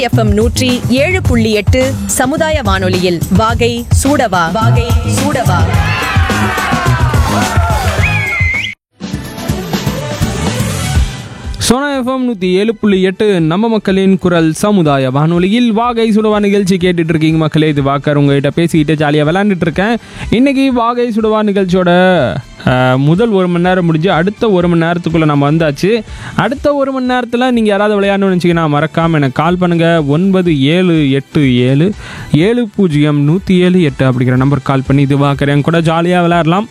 FM நூற்றி ஏழு புள்ளி எட்டு சமுதாய வானொலியில் வாகை சூடவா வாகை சூடவா சோனா எஃப்எம் நூற்றி ஏழு புள்ளி எட்டு நம்ம மக்களின் குரல் சமுதாய வானொலியில் வாகை சுடுவா நிகழ்ச்சி கேட்டுட்டு இருக்கீங்க மக்களே இது வாக்கர் உங்ககிட்ட பேசிக்கிட்டு ஜாலியாக விளாண்டுட்டு இருக்கேன் இன்னைக்கு வாகை சுடுவா நிகழ்ச்சியோட அஹ், முதல் ஒரு மணி நேரம் முடிஞ்சு அடுத்த ஒரு மணி நேரத்துக்குள்ளே நம்ம வந்தாச்சு அடுத்த ஒரு மணி நேரத்தில் நீங்கள் யாராவது விளையாடணும்னு நினச்சிங்கன்னா மறக்காமல் எனக்கு கால் பண்ணுங்கள் ஒன்பது ஏழு எட்டு ஏழு ஏழு பூஜ்ஜியம் நூற்றி ஏழு எட்டு அப்படிங்கிற நம்பர் கால் பண்ணி இது வாக்கர் என் கூட ஜாலியாக விளையாடலாம்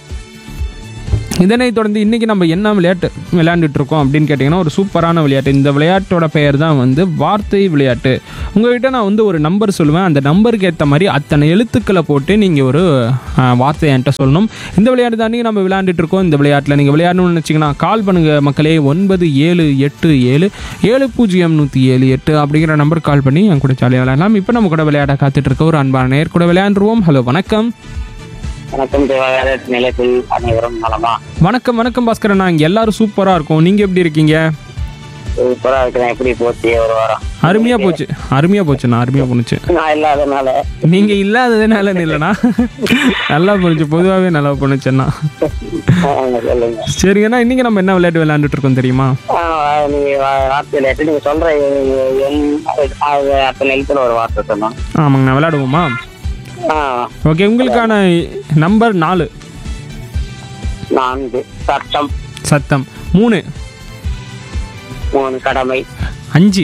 இதனை தொடர்ந்து இன்றைக்கி நம்ம என்ன விளையாட்டு விளையாண்டுட்டு இருக்கோம் அப்படின்னு கேட்டிங்கன்னா ஒரு சூப்பரான விளையாட்டு இந்த விளையாட்டோட பெயர் தான் வந்து வார்த்தை விளையாட்டு உங்கள்கிட்ட நான் வந்து ஒரு நம்பர் சொல்லுவேன் அந்த நம்பருக்கு ஏற்ற மாதிரி அத்தனை எழுத்துக்களை போட்டு நீங்கள் ஒரு ஆ, வார்த்தையை என்கிட்ட சொல்லணும் இந்த விளையாட்டு தாண்டி நம்ம விளையாண்டுட்டு இருக்கோம் இந்த விளையாட்டில் நீங்கள் விளையாடணும்னு நினச்சிங்கன்னா கால் பண்ணுங்கள் மக்களே ஒன்பது ஏழு எட்டு ஏழு ஏழு பூஜ்ஜியம் நூற்றி ஏழு எட்டு அப்படிங்கிற நம்பர் கால் பண்ணி என் கூட ஜாலியாக விளையாடலாம் இப்போ நம்ம கூட விளையாட காத்துட்டு இருக்க ஒரு அன்பான நேர் கூட விளையாண்டுருவோம் ஹலோ வணக்கம் வணக்கம் தேவாலய நிலையத்தில் அனைவரும் நலமா வணக்கம் வணக்கம் பாஸ்கரன் நான் இங்கே எல்லாரும் சூப்பராக இருக்கோம் நீங்கள் எப்படி இருக்கீங்க சூப்பரா இருக்கிறேன் எப்படி போச்சு ஒரு வாரம் அருமையாக போச்சு அருமையாக போச்சுண்ணா அருமையாக போணுச்சு நான் இல்லாதனால நீங்கள் இல்லாததுனால இல்லைண்ணா நல்லா போணுச்சு பொதுவாகவே நல்லா போணுச்சுண்ணா ஆ, சொல்லுங்க சரிங்கண்ணா இன்றைக்கி நம்ம என்ன விளையாட்டு விளையாண்டுட்டு இருக்கோம் தெரியுமா ஆ, நீங்க வா- வார்த்தை விளையாட்டு நீங்க சொல்ற எண் அது அத்தனை எழுத்துல ஒரு வார்த்தை சொன்னோம் ஆமாங்கண்ணா விளையாடுவோமா ஆ, ஓகே உங்களுக்கான நம்பர் நாலு நான்கு சட்டம் சத்தம் மூணு மூணு கடமை அஞ்சு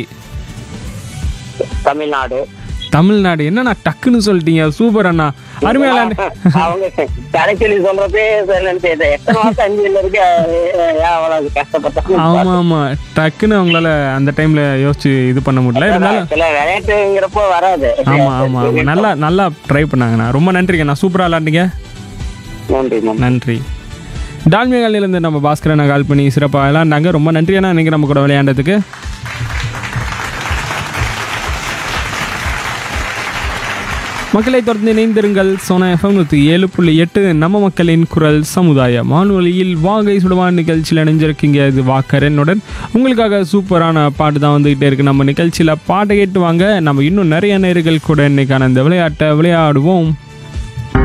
தமிழ்நாடு தமிழ்நாடு என்னண்ணா டக்குன்னு சொல்லிட்டீங்க சூப்பர் அண்ணா அருமையாக விளையாண்டு அவங்க கடைச்சொல்லி சொல்றப்பே சொல்லணும்னு செய்தேன் எத்தனை மாசம் அஞ்சு இருக்கு ஏன் அவ்வளவு கஷ்டப்பட்டாங்க ஆமாம் ஆமாம் டக்குன்னு அவங்களால அந்த டைமில் யோசிச்சு இது பண்ண முடியல இருந்தாலும் சில விளையாட்டுங்கிறப்போ வராது ஆமாம் ஆமாம் ஆமாம் நல்லா நல்லா ட்ரை பண்ணாங்கண்ணா ரொம்ப நன்றிங்கண்ணா சூப்பராக விளாண்டுங்க நன்றி நன்றி நன்றி டால்மியாலேருந்து நம்ம பாஸ்கரனை கால் பண்ணி சிறப்பாக விளையாண்டாங்க ரொம்ப நன்றி அண்ணா இன்னைக்கு நம்ம கூட விளையாண்டதுக்கு மக்களை தொடர்ந்து இணைந்திருங்கள் சோனா எஃப்எம் நூற்றி ஏழு புள்ளி எட்டு நம்ம மக்களின் குரல் சமுதாய வானொலியில் வாகை சுடுவான் நிகழ்ச்சியில் இணைஞ்சிருக்கீங்க இது வாக்கரனுடன் உங்களுக்காக சூப்பரான பாட்டு தான் வந்துகிட்டே இருக்கு நம்ம நிகழ்ச்சியில் பாட்டை கேட்டு வாங்க நம்ம இன்னும் நிறைய நேர்கள் கூட இன்னைக்கான இந்த விளையாட்டை விளையாடுவோம்